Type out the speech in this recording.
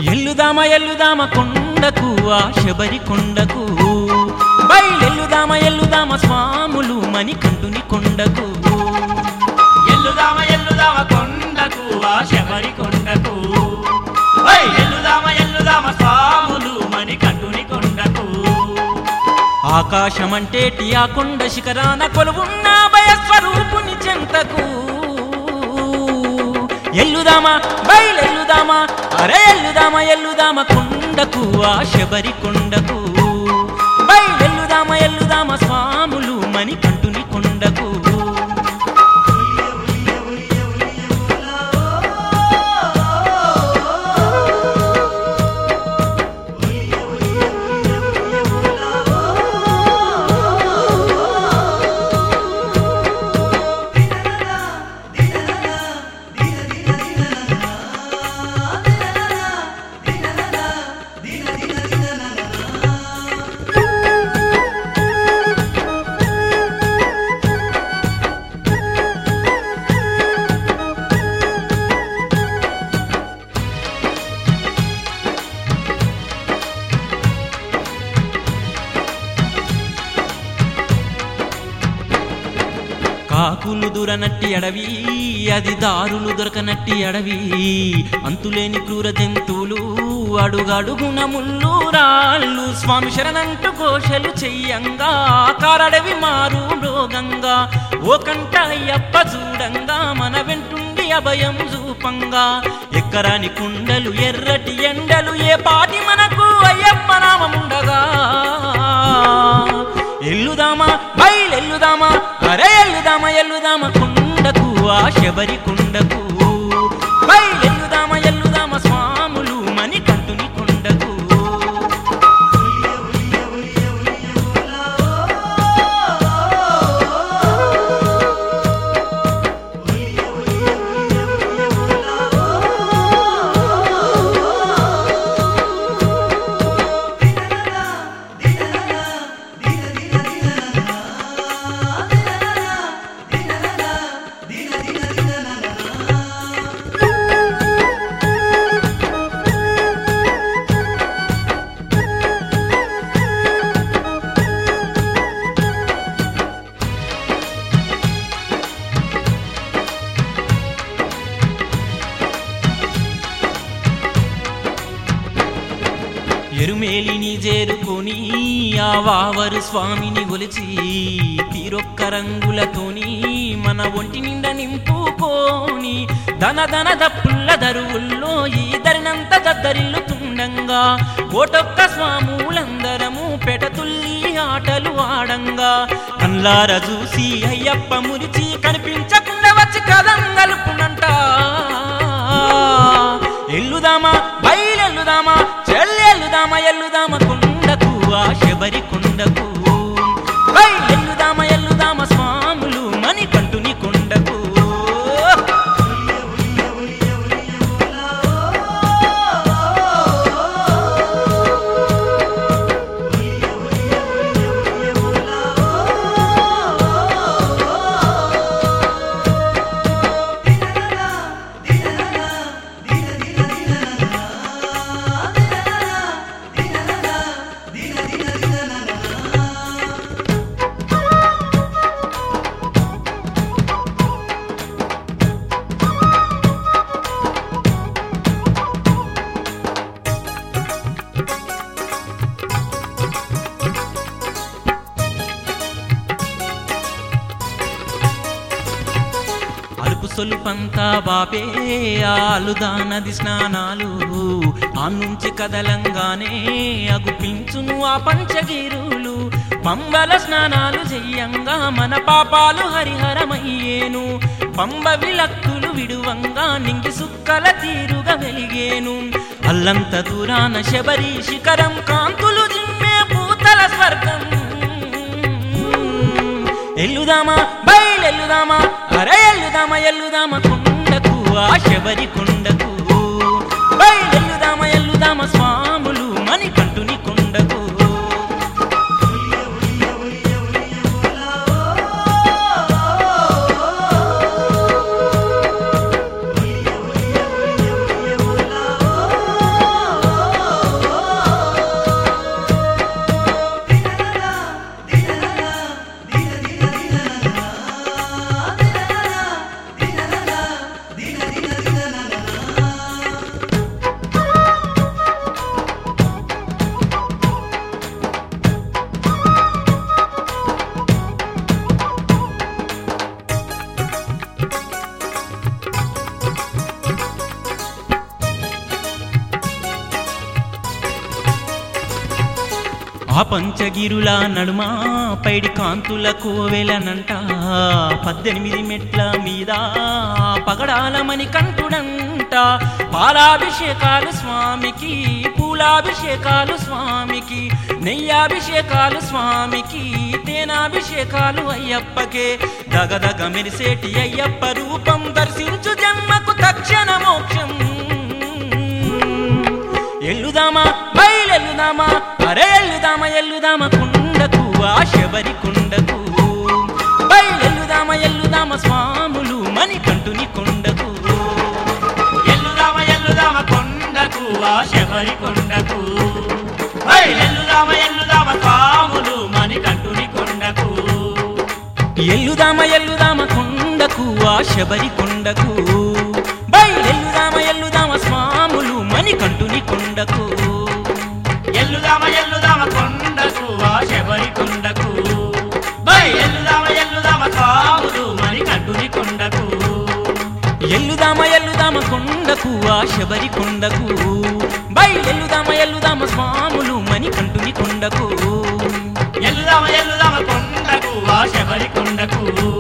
ఎల్లుదామ ఎల్లుదామ కొండకు ఆ శబరి కొండకు బయలెల్లుదామ ఎల్లుదామ స్వాములు మణికంఠుని కొండకు ఎల్లుదామ ఎల్లుదామ కొండకు ఆ శబరి కొండకు ఓయ్ ఎల్లుదామ ఎల్లుదామ స్వాములు మణికంఠుని కొండకు ఆకాశమంటేటి ఆ కొండ శిఖరాన కొలువున్న భయస్వరూపుని చెంతకు ఎల్లుదామా బయలెల్లుదామా అరే ఎల్లుదామా ఎల్లుదామ కొండకు ఆ శబరి కొండకు బయలెల్లుదామ ఎల్లుదామ స్వాములు మణికంఠుని కొండకు కాకులు దూరనట్టి అడవి అది దారులు దొరకనట్టి అడవి అంతులేని క్రూర జంతువులు అడుగడుగున ముళ్ళు రాళ్ళు స్వామి శరణంటూ ఘోషలు చెయ్యంగా కారడవి మారు రోగంగా ఓ కంట అయ్యప్ప చూడంగా మన వెంటుండి అభయం చూపంగా ఎక్కరాని కుండలు ఎర్రటి ఎండలు ఏ పాటి మనకు అయ్యప్ప నామముండగా ఎల్లుదామా బయలెల్లుదామా అరే ఎల్లుదామా ఎల్లుదామా కొండకు ఆ శబరి కొండకు బయలెల్లుదామా ఎల్లుదామా స్వాములు మణికంఠుని కొండకు ఎరుమేలిని చేరుకొని ఆ వావరు స్వామిని గొలిచి తీరొక్క రంగులతోని మన ఒంటి నిండా నింపుకోని ధన ధన దప్పుల్ల దరువుల్లో ఈ దరినంత దద్దరిల్లుతుండంగా కోటొక్క స్వాములందరము పెటతుల్లి ఆటలు ఆడంగా కల్లార చూసి అయ్యప్ప మురిచి కనిపించకుండా వచ్చి కదంగలుపునంట ఎల్లుదామా బయలెల్లుదామా చెల్లెల్లుదామా ఎల్లుదామా కొండకు ఆ శబరి కొండకు బయలెల్లుదామా ఎల్లుదామా స్వాములు మణికంఠుని కొండకు అలుపు సొలుపంతా బాపే ఆలుదా నది స్నానాలు ఆ నుంచి కదలంగానే అగుపించును ఆ పంచగిరులు పంబల స్నానాలు చెయ్యంగా మన పాపాలు హరిహరమయ్యేను పంబ విలక్కులు విడువంగా నింగి సుక్కల తీరుగా వెలిగేను అల్లంత దూరాన శబరి శిఖరం కాంతులు జిమ్మే పూతల స్వర్గం ఎల్లుదామా బయలెల్లుదామా అరే ఎల్లుదామా ఎల్లుదామా కొండకు ఆ శబరి కొండకు బయలెల్లుదామా ఎల్లుదామా స్వాములు మణికంఠుని కొండకు పంచగిరుల నడుమ పైడి కాంతుల కోవెలనంట పద్దెనిమిది మెట్ల మీద పగడాలమని కంటుడంట పాలాభిషేకాలు స్వామికి పూలాభిషేకాలు స్వామికి నెయ్యాభిషేకాలు స్వామికి తేనాభిషేకాలు అయ్యప్పకే దగదగ మెరిసేటి అయ్యప్ప రూపం దర్శించు జన్మకు తక్షణ మోక్షం ఎల్లుదామా బయలెల్లుదామా అరే ఎల్లుదామా ఎల్లుదామా కుండకు ఆ శబరి కుండకు బయలెల్లుదామా ఎల్లుదామా స్వాములు మణికంఠుని కొండకు ఎల్లుదామ ఎల్లుదామ కొండకు ఆ శబరి కొండకు హై! ఎల్లుదామ ఎల్లుదామ స్వాములు మణికంఠుని కొండకు ఎల్లుదామా ఎల్లుదామా కొండకు ఆ శబరి కొండకు బయలెల్లుదామా ఎల్లుదామా స్వాములు మణికంఠుని కొండకు ఎల్లుదామ ఎల్లుదామ కొండకు ఆ శబరి కొండకు హై! ఎల్లుదామ ఎల్లుదామ స్వాములు మణికంఠుని కొండకు ఎల్లుదామ ఎల్లుదామ కొండకు ఆ శబరి కొండకు బయలెల్లుదామ ఎల్లుదామ స్వాములు మణికంఠుని కొండకు ఎల్లుదామ ఎల్లుదామ కొండకు ఆ శబరి కొండకు